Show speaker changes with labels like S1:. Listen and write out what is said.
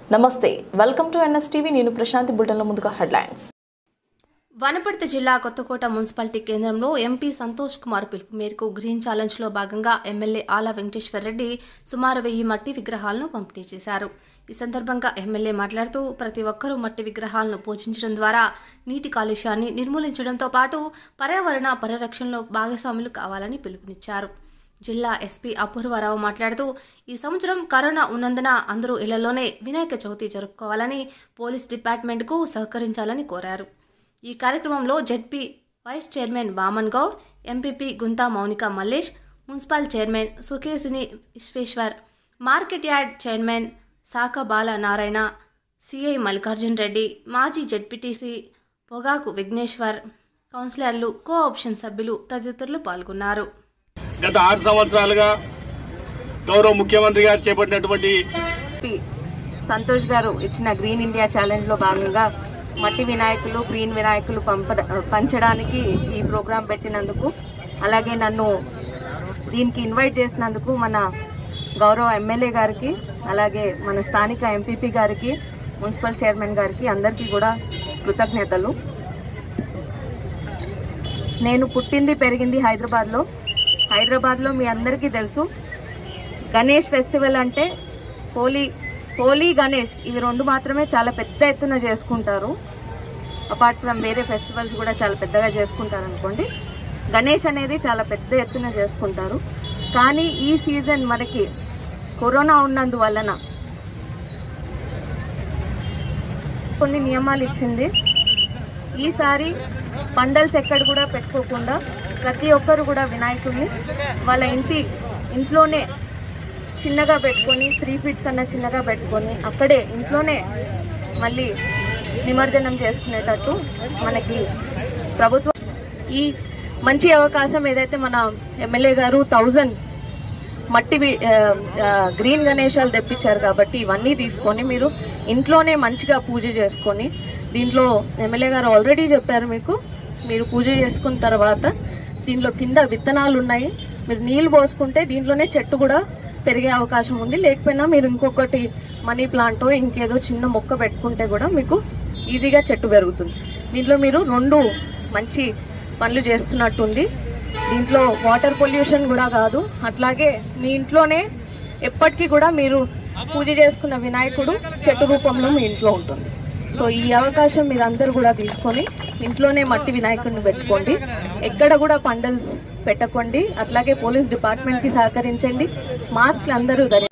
S1: నమస్తే welcome to NSTV నేను ప్రశాంతి బుల్టన్ల ముందుగా హెడ్లైన్స్
S2: వనపర్తి జిల్లా కొత్తకోట మున్సిపాలిటీ కేంద్రంలో ఎంపీ సంతోష్ కుమార్ పిలుపు మేరకు గ్రీన్ ఛాలెంజ్లో భాగంగా ఎమ్మెల్యే ఆల వెంకటేశ్వర్ రెడ్డి సుమారు వెయ్యి మట్టి విగ్రహాలను పంపిణీ చేశారు ఈ సందర్భంగా ఎమ్మెల్యే మాట్లాడుతూ ప్రతి ఒక్కరూ మట్టి విగ్రహాలను పూజించడం ద్వారా నీటి కాలుష్యాన్ని నిర్మూలించడంతో పాటు పర్యావరణ పరిరక్షణలో భాగస్వాములు కావాలని పిలుపునిచ్చారు జిల్లా ఎస్పీ అపూర్వారావు మాట్లాడుతూ ఈ సంవత్సరం కరోనా ఉన్నందున అందరూ ఇళ్లలోనే వినాయక చవితి జరుపుకోవాలని పోలీస్ డిపార్ట్మెంట్కు సహకరించాలని కోరారు ఈ కార్యక్రమంలో ZP vice chairman Vaman Goud MPP Gunta Mounika Mallesh municipal chairman Sukesini Vishweshwar market yard chairman Saka Bala Narayana CI Mallikarjun Reddy మాజీ జెడ్పీటీసీ పొగాకు విఘ్నేశ్వర్ కౌన్సిలర్లు కో ఆప్షన్ సభ్యులు తదితరులు పాల్గొన్నారు
S3: గత ఆరు సంవత్సరాలుగా గౌరవ ముఖ్యమంత్రి గారు చేపట్టినటువంటి
S4: పి సంతోష్ గారు ఇచ్చిన గ్రీన్ ఇండియా ఛాలెంజ్ లో భాగంగా మట్టి వినాయకులు గ్రీన్ వినాయకులు పంప పంచడానికి ఈ ప్రోగ్రాం పెట్టినందుకు అలాగే నన్ను దీనికి ఇన్వైట్ చేసినందుకు మన గౌరవ ఎమ్మెల్యే గారికి అలాగే మన స్థానిక ఎంపీపీ గారికి మున్సిపల్ చైర్మన్ గారికి అందరికీ కూడా కృతజ్ఞతలు నేను పుట్టింది పెరిగింది హైదరాబాద్లో హైదరాబాద్లో మీ అందరికీ తెలుసు గణేష్ ఫెస్టివల్ అంటే హోలీ హోలీ గణేష్ ఇవి రెండు మాత్రమే చాలా పెద్ద ఎత్తున చేసుకుంటారు అపార్ట్ ఫ్రమ్ వేరే ఫెస్టివల్స్ కూడా చాలా పెద్దగా చేసుకుంటారు అనుకోండి గణేష్ అనేది చాలా పెద్ద ఎత్తున చేసుకుంటారు కానీ ఈ సీజన్ మనకి కరోనా ఉన్నందువలన కొన్ని నియమాలు ఇచ్చింది ఈసారి పండల్స్ ఎక్కడ కూడా పెట్టుకోకుండా ప్రతి ఒక్కరు కూడా వినాయకుడిని వాళ్ళ ఇంటి ఇంట్లోనే చిన్నగా పెట్టుకొని త్రీ ఫీట్ కన్నా చిన్నగా పెట్టుకొని అక్కడే ఇంట్లోనే మళ్ళీ నిమజ్జనం చేసుకునేటట్టు మనకి ప్రభుత్వం ఈ మంచి అవకాశం ఏదైతే మన ఎమ్మెల్యే గారు థౌజండ్ మట్టి వి- ఆ, ఆ, గ్రీన్ గణేశాలు తెప్పించారు కాబట్టి ఇవన్నీ తీసుకొని మీరు ఇంట్లోనే మంచిగా పూజ చేసుకొని దీంట్లో ఎమ్మెల్యే గారు ఆల్రెడీ చెప్పారు మీకు మీరు పూజ చేసుకున్న తర్వాత దీంట్లో కింద విత్తనాలు ఉన్నాయి మీరు నీళ్లు పోసుకుంటే దీంట్లోనే చెట్టు కూడా పెరిగే అవకాశం ఉంది లేకపోయినా మీరు ఇంకొకటి మనీ ప్లాంట్ ఇంకేదో చిన్న మొక్క పెట్టుకుంటే కూడా మీకు ఈజీగా చెట్టు పెరుగుతుంది దీంట్లో మీరు రెండు మంచి పనులు చేస్తున్నట్టుంది దీంట్లో వాటర్ పొల్యూషన్ కూడా కాదు అట్లాగే మీ ఇంట్లోనే ఎప్పటికీ కూడా మీరు పూజ చేసుకున్న వినాయకుడు చెట్టు రూపంలో మీ ఇంట్లో ఉంటుంది సో ఈ అవకాశం మీరు అందరూ కూడా తీసుకొని ఇంట్లోనే మట్టి వినాయకుడిని పెట్టుకోండి ఎక్కడ కూడా పండల్స్ పెట్టకండి అట్లాగే పోలీస్ డిపార్ట్మెంట్ కి సహకరించండి మాస్క్లు అందరూ ధరి